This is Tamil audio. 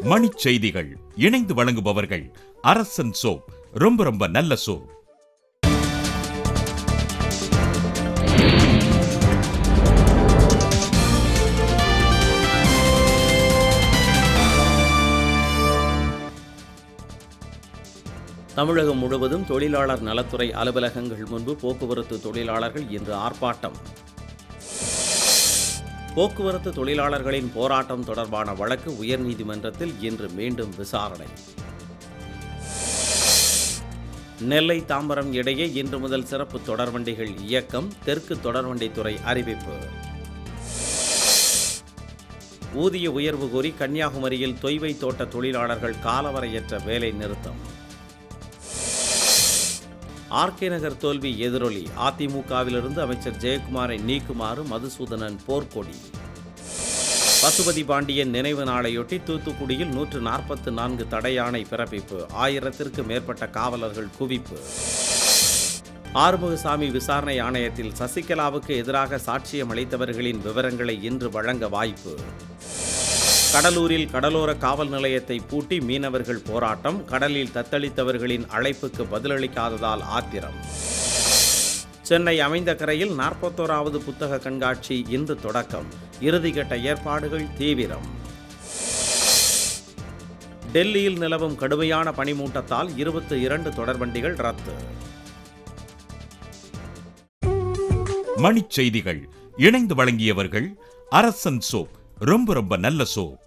மணிச் செய்திகள் இணைந்து வழங்குபவர்கள் அரசன் சோப் ரொம்ப ரொம்ப நல்ல சோப் தமிழகம் முழுவதும் தொழிலாளர் நலத்துறை அலுவலகங்கள் முன்பு போக்குவரத்து தொழிலாளர்கள் இன்று ஆர்ப்பாட்டம் போக்குவரத்து தொழிலாளர்களின் போராட்டம் தொடர்பான வழக்கு உயர்நீதிமன்றத்தில் இன்று மீண்டும் விசாரணை நெல்லை தாம்பரம் இடையே இன்று முதல் சிறப்பு தொடர்வண்டிகள் இயக்கம் தெற்கு தொடர்வண்டித்துறை அறிவிப்பு ஊதிய உயர்வு கோரி கன்னியாகுமரியில் தொய்வை தோட்ட தொழிலாளர்கள் காலவரையற்ற வேலை நிறுத்தம் ஆர்கே நகர் தோல்வி எதிரொலி அதிமுகவிலிருந்து அமைச்சர் ஜெயக்குமாரை நீக்குமாறு மதுசூதனன் போர்க்கொடி பசுபதி பாண்டியன் நினைவு நாளையொட்டி தூத்துக்குடியில் நூற்று நாற்பத்து நான்கு தடையாணை பிறப்பிப்பு ஆயிரத்திற்கு மேற்பட்ட காவலர்கள் குவிப்பு ஆறுமுகசாமி விசாரணை ஆணையத்தில் சசிகலாவுக்கு எதிராக சாட்சியம் அளித்தவர்களின் விவரங்களை இன்று வழங்க வாய்ப்பு கடலூரில் கடலோர காவல் நிலையத்தை பூட்டி மீனவர்கள் போராட்டம் கடலில் தத்தளித்தவர்களின் அழைப்புக்கு பதிலளிக்காததால் ஆத்திரம் சென்னை அமைந்த கரையில் நாற்பத்தோராவது புத்தக கண்காட்சி இன்று தொடக்கம் இறுதிக்கட்ட ஏற்பாடுகள் தீவிரம் டெல்லியில் நிலவும் கடுமையான பனிமூட்டத்தால் இருபத்தி இரண்டு தொடர்வண்டிகள் ரத்து மணிச் செய்திகள் இணைந்து வழங்கியவர்கள் அரசன் சோப் ரொம்ப ரொம்ப நல்ல சோப்